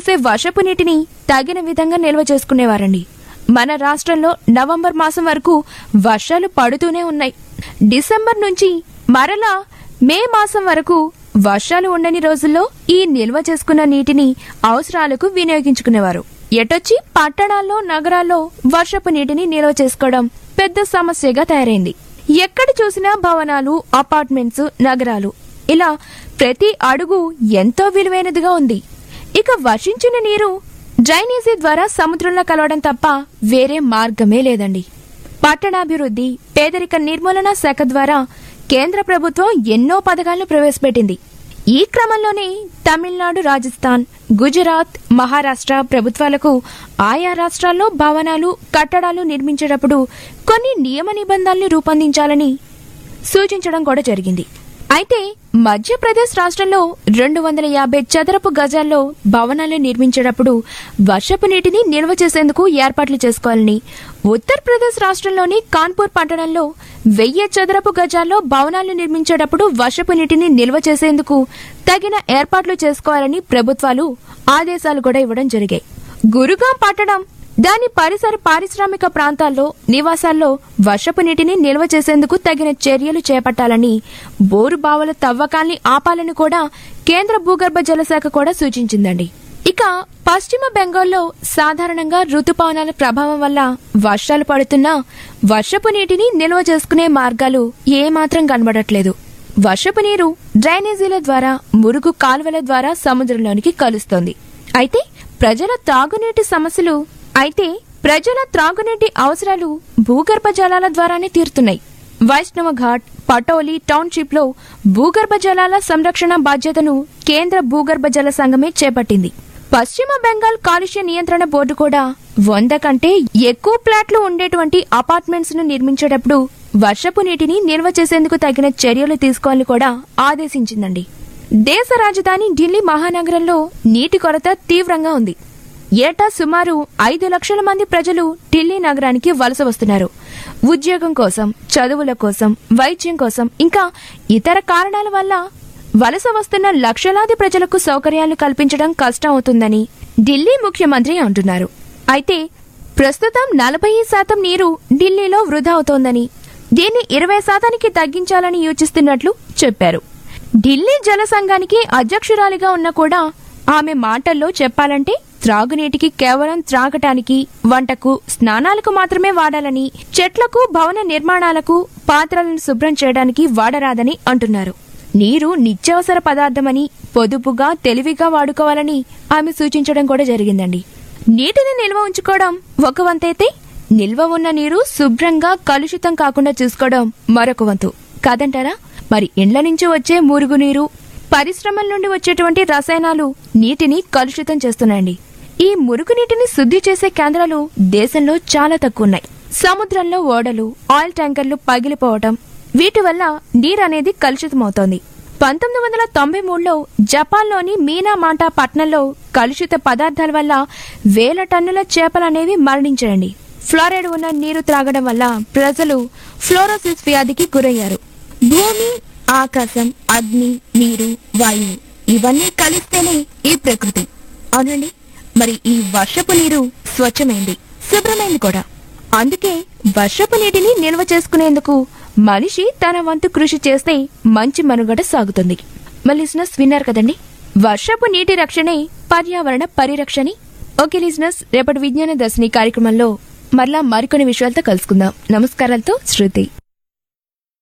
కురిసే వర్షపు నీటిని తగిన విధంగా నిల్వ చేసుకునేవారండి మన రాష్ట్రంలో నవంబర్ మాసం వరకు వర్షాలు పడుతూనే ఉన్నాయి డిసెంబర్ నుంచి మరలా మే మాసం వరకు వర్షాలు ఉండని రోజుల్లో ఈ నిల్వ చేసుకున్న నీటిని అవసరాలకు వినియోగించుకునేవారు ఎటొచ్చి పట్టణాల్లో నగరాల్లో వర్షపు నీటిని నిల్వ చేసుకోవడం పెద్ద సమస్యగా తయారైంది ఎక్కడ చూసినా భవనాలు అపార్ట్మెంట్స్ నగరాలు ఇలా ప్రతి అడుగు ఎంతో విలువైనదిగా ఉంది ఇక వర్షించిన నీరు డ్రైనేజీ ద్వారా సముద్రంలో కలవడం తప్ప వేరే మార్గమే లేదండి పట్టణాభివృద్ధి పేదరిక నిర్మూలన శాఖ ద్వారా కేంద్ర ప్రభుత్వం ఎన్నో పథకాలను ప్రవేశపెట్టింది ఈ క్రమంలోనే తమిళనాడు రాజస్థాన్ గుజరాత్ మహారాష్ట్ర ప్రభుత్వాలకు ఆయా రాష్ట్రాల్లో భవనాలు కట్టడాలు నిర్మించేటప్పుడు కొన్ని నియమ నిబంధనలు రూపొందించాలని సూచించడం కూడా జరిగింది అయితే మధ్యప్రదేశ్ రాష్ట్రంలో రెండు వందల యాభై చదరపు గజాల్లో భవనాలు నిర్మించేటప్పుడు వర్షపు నీటిని నిల్వ చేసేందుకు ఏర్పాట్లు చేసుకోవాలని ఉత్తరప్రదేశ్ రాష్ట్రంలోని కాన్పూర్ పట్టణంలో వెయ్యి చదరపు గజాల్లో భవనాలు నిర్మించేటప్పుడు వర్షపు నీటిని నిల్వ చేసేందుకు తగిన ఏర్పాట్లు చేసుకోవాలని ప్రభుత్వాలు ఆదేశాలు కూడా ఇవ్వడం జరిగాయి గురుగాం పట్టణం దాని పరిసర పారిశ్రామిక ప్రాంతాల్లో నివాసాల్లో వర్షపు నీటిని నిల్వ చేసేందుకు తగిన చర్యలు చేపట్టాలని బోరు బావుల తవ్వకాల్ని ఆపాలని కూడా కేంద్ర భూగర్భ జలశాఖ కూడా సూచించిందండి ఇక పశ్చిమ బెంగాల్లో సాధారణంగా రుతుపవనాల ప్రభావం వల్ల వర్షాలు పడుతున్నా వర్షపు నీటిని నిల్వ చేసుకునే మార్గాలు ఏమాత్రం కనబడట్లేదు వర్షపు నీరు డ్రైనేజీల ద్వారా మురుగు కాలువల ద్వారా సముద్రంలోనికి కలుస్తోంది అయితే ప్రజల తాగునీటి సమస్యలు అయితే ప్రజల త్రాగునీటి అవసరాలు భూగర్భ జలాల ద్వారానే తీరుతున్నాయి వైష్ణవ ఘాట్ పటోలి టౌన్షిప్ లో భూగర్భ జలాల సంరక్షణ బాధ్యతను కేంద్ర భూగర్భ జల సంఘమే చేపట్టింది పశ్చిమ బెంగాల్ కాలుష్య నియంత్రణ బోర్డు కూడా వంద కంటే ఎక్కువ ప్లాట్లు ఉండేటువంటి అపార్ట్మెంట్స్ ను నిర్మించేటప్పుడు వర్షపు నీటిని నిల్వ చేసేందుకు తగిన చర్యలు తీసుకోవాలని కూడా ఆదేశించిందండి దేశ రాజధాని ఢిల్లీ మహానగరంలో నీటి కొరత తీవ్రంగా ఉంది ఏటా సుమారు ఐదు లక్షల మంది ప్రజలు ఢిల్లీ నగరానికి వలస వస్తున్నారు ఉద్యోగం కోసం చదువుల కోసం వైద్యం కోసం ఇంకా ఇతర కారణాల వల్ల వలస వస్తున్న లక్షలాది ప్రజలకు సౌకర్యాలు కల్పించడం కష్టం అవుతుందని ఢిల్లీ ముఖ్యమంత్రి అంటున్నారు అయితే ప్రస్తుతం నలభై శాతం నీరు ఢిల్లీలో వృధా అవుతోందని దీన్ని ఇరవై శాతానికి తగ్గించాలని యోచిస్తున్నట్లు చెప్పారు ఢిల్లీ జల సంఘానికి అధ్యక్షురాలిగా ఉన్న కూడా ఆమె మాటల్లో చెప్పాలంటే త్రాగునీటికి కేవలం త్రాగటానికి వంటకు స్నానాలకు మాత్రమే వాడాలని చెట్లకు భవన నిర్మాణాలకు పాత్రలను శుభ్రం చేయడానికి వాడరాదని అంటున్నారు నీరు నిత్యావసర పదార్థమని పొదుపుగా తెలివిగా వాడుకోవాలని ఆమె సూచించడం కూడా జరిగిందండి నీటిని నిల్వ ఉంచుకోవడం ఒక వంతైతే నిల్వ ఉన్న నీరు శుభ్రంగా కలుషితం కాకుండా చూసుకోవడం మరొక వంతు కాదంటారా మరి ఇండ్ల నుంచి వచ్చే మురుగునీరు పరిశ్రమల నుండి వచ్చేటువంటి రసాయనాలు నీటిని కలుషితం చేస్తున్నాయండి ఈ మురుగునీటిని శుద్ధి చేసే కేంద్రాలు దేశంలో చాలా తక్కువ ఉన్నాయి సముద్రంలో ఓడలు ఆయిల్ ట్యాంకర్లు పగిలిపోవటం వీటి వల్ల నీరనేది కలుషితమవుతోంది పంతొమ్మిది వందల తొంభై మూడులో జపాన్లోని మీనామాటా పట్టణంలో కలుషిత పదార్థాల వల్ల వేల టన్నుల చేపలనేవి మరణించాయండి ఫ్లోరైడ్ ఉన్న నీరు త్రాగడం వల్ల ప్రజలు ఫ్లోరోసిస్ వ్యాధికి గురయ్యారు భూమి ఆకాశం అగ్ని నీరు వాయువు ఇవన్నీ కలిస్తేనే ఈ ప్రకృతి అవునండి మరి ఈ వర్షపు నీరు స్వచ్ఛమైంది శుభ్రమైంది కూడా అందుకే వర్షపు నీటిని నిల్వ చేసుకునేందుకు మనిషి తన వంతు కృషి చేస్తే మంచి మనుగడ సాగుతుంది మరి లిజినెస్ విన్నారు కదండి వర్షపు నీటి రక్షణే పర్యావరణ పరిరక్షణి ఓకే లిజినెస్ రేపటి విజ్ఞాన దర్శిని కార్యక్రమంలో మరలా మరికొన్ని విషయాలతో కలుసుకుందాం నమస్కారాలతో శృతి